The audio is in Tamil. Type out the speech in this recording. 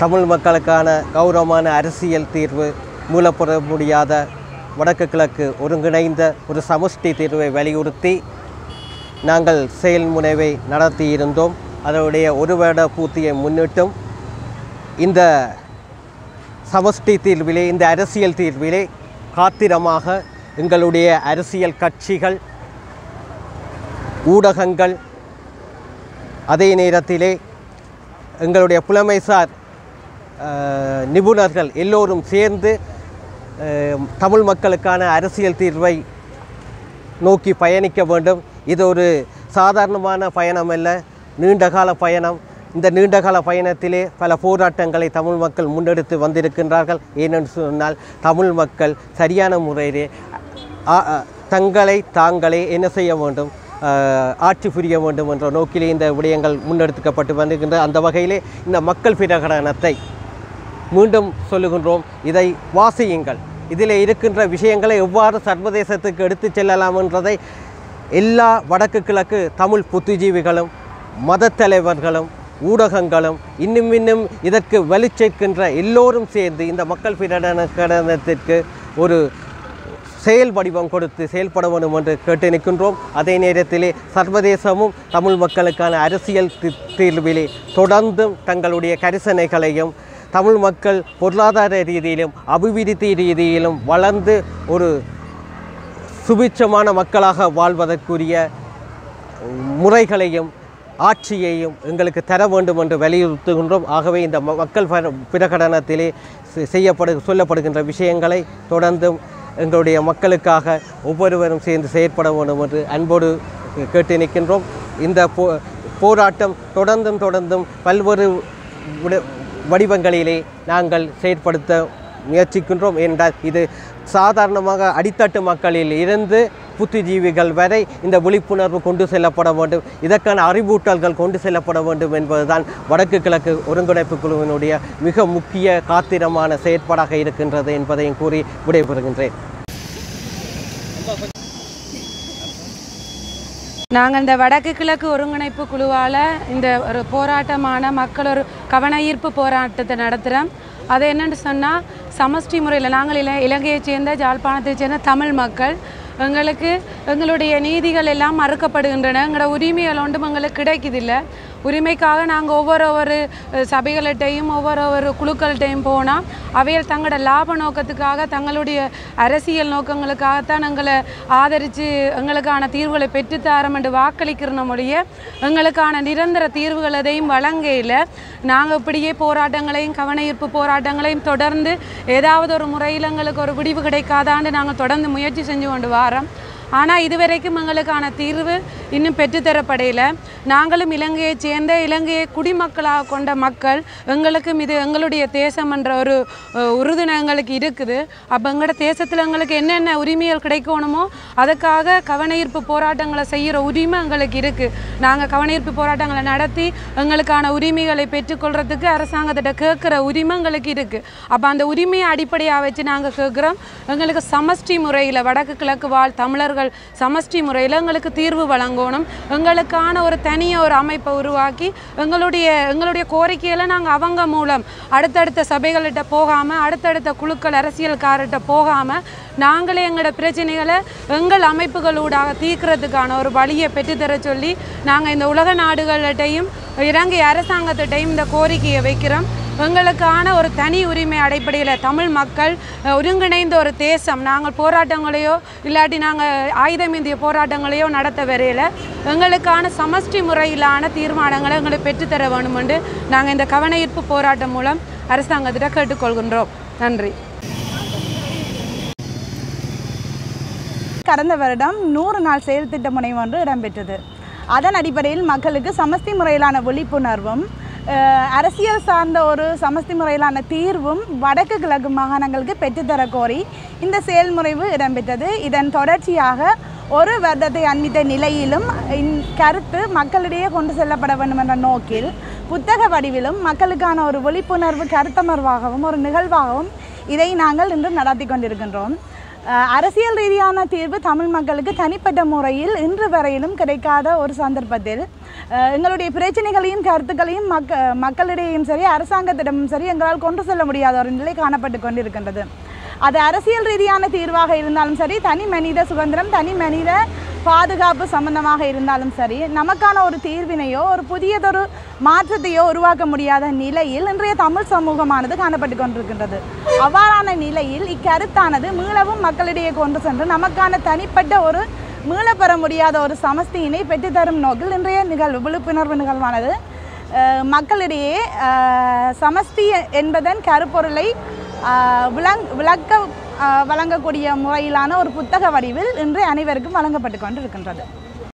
தமிழ் மக்களுக்கான கௌரவமான அரசியல் தீர்வு மூலப்பெற முடியாத வடக்கு கிழக்கு ஒருங்கிணைந்த ஒரு சமஷ்டி தீர்வை வலியுறுத்தி நாங்கள் செயல்முனைவை நடத்தியிருந்தோம் அதனுடைய ஒரு வருட பூர்த்தியை முன்னிட்டும் இந்த சமஷ்டி தீர்விலே இந்த அரசியல் தீர்விலே காத்திரமாக எங்களுடைய அரசியல் கட்சிகள் ஊடகங்கள் அதே நேரத்திலே எங்களுடைய புலமைசார் அஹ், நிபுணர்கள் எல்லோரும் சேர்ந்து அஹ், தமிழ் மக்களுக்கான அரசியல் தீர்வை நோக்கி பயணிக்க வேண்டும் இது ஒரு சாதாரணமான பயணம் அல்ல நீண்டகால பயணம் இந்த நீண்டகால பயணத்திலே பல போராட்டங்களை தமிழ் மக்கள் முன்னெடுத்து வந்திருக்கின்றார்கள் ஏனென்று சொன்னால் தமிழ் மக்கள் சரியான முறையிலே ஆ- ஆ, தங்களை தாங்களே என்ன செய்ய வேண்டும் ஆஹ், ஆட்சி புரிய வேண்டும் என்ற நோக்கிலே இந்த விடயங்கள் முன்னெடுக்கப்பட்டு வருகின்ற அந்த வகையிலே இந்த மக்கள் பிரகடனத்தை மீண்டும் சொல்லுகின்றோம் இதை வாசியுங்கள் இதில் இருக்கின்ற விஷயங்களை எவ்வாறு சர்வதேசத்துக்கு எடுத்துச் செல்லலாம் என்றதை எல்லா வடக்கு கிழக்கு தமிழ் புத்திஜீவிகளும் மதத் தலைவர்களும் ஊடகங்களும் இன்னும் இன்னும் இதற்கு வலுச்சேர்க்கின்ற எல்லோரும் சேர்ந்து இந்த மக்கள் பிரகடனத்திற்கு ஒரு செயல் வடிவம் கொடுத்து செயல்பட வேண்டும் என்று கேட்டு நிற்கின்றோம் அதே நேரத்திலே சர்வதேசமும் தமிழ் மக்களுக்கான அரசியல் தி- தீர்விலே தொடர்ந்தும் தங்களுடைய கரிசனைகளையும் தமிழ் மக்கள் பொருளாதார ரீதியிலும் அபிவிருத்தி ரீதியிலும் வளர்ந்து ஒரு சுபிட்சமான மக்களாக வாழ்வதற்குரிய முறைகளையும் ஆட்சியையும் எங்களுக்கு தர வேண்டும் என்று வலியுறுத்துகின்றோம் ஆகவே இந்த ம- மக்கள் பர- பிரகடனத்திலே செ- செய்யப்படு சொல்லப்படுகின்ற விஷயங்களை தொடர்ந்தும் எங்களுடைய மக்களுக்காக ஒவ்வொருவரும் சேர்ந்து செயற்பட வேண்டும் என்று அன்போடு கேட்டு நிற்கின்றோம் இந்த போ போராட்டம் தொடர்ந்தும் தொடர்ந்தும் பல்வேறு விட- வடிவங்களிலே நாங்கள் செயற்படுத்த முயற்சிக்கின்றோம் என்றால் இது சாதாரணமாக அடித்தட்டு மக்களில் இருந்து புத்திஜீவிகள் வரை இந்த விழிப்புணர்வு கொண்டு செல்லப்பட வேண்டும் இதற்கான அறிவூட்டல்கள் கொண்டு செல்லப்பட வேண்டும் என்பதுதான் வடக்கு கிழக்கு ஒருங்கிணைப்பு குழுவினுடைய மிக முக்கிய காத்திரமான செயற்பாடாக இருக்கின்றது என்பதையும் கூறி விடைபெறுகின்றேன் நாங்கள் இந்த வடக்கு கிழக்கு ஒருங்கிணைப்பு குழுவால் இந்த ஒரு போராட்டமான மக்கள் ஒரு கவன ஈர்ப்பு போராட்டத்தை நடத்துகிறோம் அது என்னென்னு சொன்னால் சமஷ்டி முறையில் நாங்கள் இல இலங்கையைச் சேர்ந்த ஜாழ்ப்பாணத்தைச் சேர்ந்த தமிழ் மக்கள் எங்களுக்கு எங்களுடைய நீதிகள் எல்லாம் மறுக்கப்படுகின்றன எங்களோட உரிமைகள் ஒன்றும் எங்களுக்கு கிடைக்குதில்லை உரிமைக்காக நாங்கள் ஒவ்வொரு ஒவ்வொரு அஹ், சபைகள்கிட்டையும் ஒவ்வொரு ஒவ்வொரு குழுக்கள்கிட்டையும் போனால் அவைகள் தங்களோட லாப நோக்கத்துக்காக தங்களுடைய அரசியல் நோக்கங்களுக்காகத்தான் எங்களை ஆதரித்து எங்களுக்கான தீர்வுகளை பெற்றுத்தாரம் என்று வாக்களிக்கிறன மொழிய எங்களுக்கான நிரந்தர தீர்வுகள் எதையும் வழங்கையில் நாங்கள் இப்படியே போராட்டங்களையும் கவன ஈர்ப்பு போராட்டங்களையும் தொடர்ந்து ஏதாவது ஒரு முறையில் எங்களுக்கு ஒரு விடிவு கிடைக்காதான்னு நாங்கள் தொடர்ந்து முயற்சி செஞ்சு கொண்டு வரோம் ஆனால் இதுவரைக்கும் எங்களுக்கான தீர்வு இன்னும் பெற்றுத்தரப்படையில நாங்களும் இலங்கையைச் சேர்ந்த இலங்கையை குடிமக்களாக கொண்ட மக்கள் எங்களுக்கும் இது எங்களுடைய தேசம் என்ற ஒரு அஹ், உறுதுணை எங்களுக்கு இருக்குது அப்போ எங்களோட தேசத்தில் எங்களுக்கு என்னென்ன உரிமைகள் கிடைக்கணுமோ அதுக்காக கவனஈர்ப்பு போராட்டங்களை செய்கிற உரிமை எங்களுக்கு இருக்குது நாங்கள் கவனஈர்ப்பு போராட்டங்களை நடத்தி எங்களுக்கான உரிமைகளை பெற்றுக்கொள்றதுக்கு அரசாங்கத்திட்ட கேட்குற உரிமை எங்களுக்கு இருக்குது அப்போ அந்த உரிமையை அடிப்படையாக வச்சு நாங்கள் கேட்குறோம் எங்களுக்கு சமஷ்டி முறையில் வடக்கு கிழக்கு வாழ் தமிழர்கள் சமஷ்டி முறையில் எங்களுக்கு தீர்வு வழங்கணும் எங்களுக்கான ஒரு தனியாக ஒரு அமைப்பை உருவாக்கி எங்களுடைய எங்களுடைய கோரிக்கைகளை நாங்கள் அவங்க மூலம் அடுத்தடுத்த சபைகள்கிட்ட போகாமல் அடுத்தடுத்த குழுக்கள் அரசியல்காரர்கிட்ட போகாமல் நாங்களே எங்களோட பிரச்சனைகளை எங்கள் அமைப்புகளூடாக தீர்க்கிறதுக்கான ஒரு வழியை பெற்றுத்தர சொல்லி நாங்கள் இந்த உலக நாடுகள்கிட்டையும் இலங்கை அரசாங்கத்திட்டையும் இந்த கோரிக்கையை வைக்கிறோம் எங்களுக்கான ஒரு தனி உரிமை அடிப்படையில் தமிழ் மக்கள் அஹ், ஒருங்கிணைந்த ஒரு தேசம் நாங்கள் போராட்டங்களையோ இல்லாட்டி நாங்கள் ஆயுதமேந்திய போராட்டங்களையோ நடத்த வரையில் எங்களுக்கான சமஷ்டி முறையிலான தீர்மானங்களை எங்களை பெற்றுத்தர வேண்டும் என்று நாங்கள் இந்த கவன ஈர்ப்பு போராட்டம் மூலம் அரசாங்கத்திட்ட கேட்டுக்கொள்கின்றோம் நன்றி கடந்த வருடம் நூறு நாள் செயல் திட்ட முனைவு ஒன்று இடம்பெற்றது அதன் அடிப்படையில் மக்களுக்கு சமஸ்தி முறையிலான விழிப்புணர்வும் அஹ், அரசியல் சார்ந்த ஒரு சமஸ்தி முறையிலான தீர்வும் வடக்கு கிழக்கு மாகாணங்களுக்கு பெற்றுத்தர கோரி இந்த செயல்முறைவு இடம்பெற்றது இதன் தொடர்ச்சியாக ஒரு வருடத்தை அண்மித்த நிலையிலும் இக்கருத்து மக்களிடையே கொண்டு செல்லப்பட வேண்டும் என்ற நோக்கில் புத்தக வடிவிலும் மக்களுக்கான ஒரு விழிப்புணர்வு கருத்தமர்வாகவும் ஒரு நிகழ்வாகவும் இதை நாங்கள் இன்று நடத்தி கொண்டிருக்கின்றோம் அஹ், அரசியல் ரீதியான தீர்வு தமிழ் மக்களுக்கு தனிப்பட்ட முறையில் இன்று வரையிலும் கிடைக்காத ஒரு சந்தர்ப்பத்தில் அஹ், எங்களுடைய பிரச்சனைகளையும் கருத்துக்களையும் மக்க மக்களிடையும் சரி அரசாங்கத்திடமும் சரி எங்களால் கொண்டு செல்ல முடியாத ஒரு நிலை காணப்பட்டு கொண்டிருக்கின்றது அது அரசியல் ரீதியான தீர்வாக இருந்தாலும் சரி தனி மனித சுதந்திரம் தனி மனித பாதுகாப்பு சம்பந்தமாக இருந்தாலும் சரி நமக்கான ஒரு தீர்வினையோ ஒரு புதியதொரு மாற்றத்தையோ உருவாக்க முடியாத நிலையில் இன்றைய தமிழ் சமூகமானது காணப்பட்டு கொண்டிருக்கின்றது அவ்வாறான நிலையில் இக்கருத்தானது மீளவும் மக்களிடையே கொண்டு சென்று நமக்கான தனிப்பட்ட ஒரு மீளப்பெற முடியாத ஒரு சமஸ்தியினை பெற்றுத்தரும் நோக்கில் இன்றைய நிகழ்வு விழிப்புணர்வு நிகழ்வானது அஹ், மக்களிடையே அஹ், சமஸ்தி என்பதன் கருப்பொருளை அஹ், விளங் விளக்க அஹ், வழங்கக்கூடிய முறையிலான ஒரு புத்தக வடிவில் இன்று அனைவருக்கும் வழங்கப்பட்டு கொண்டிருக்கின்றது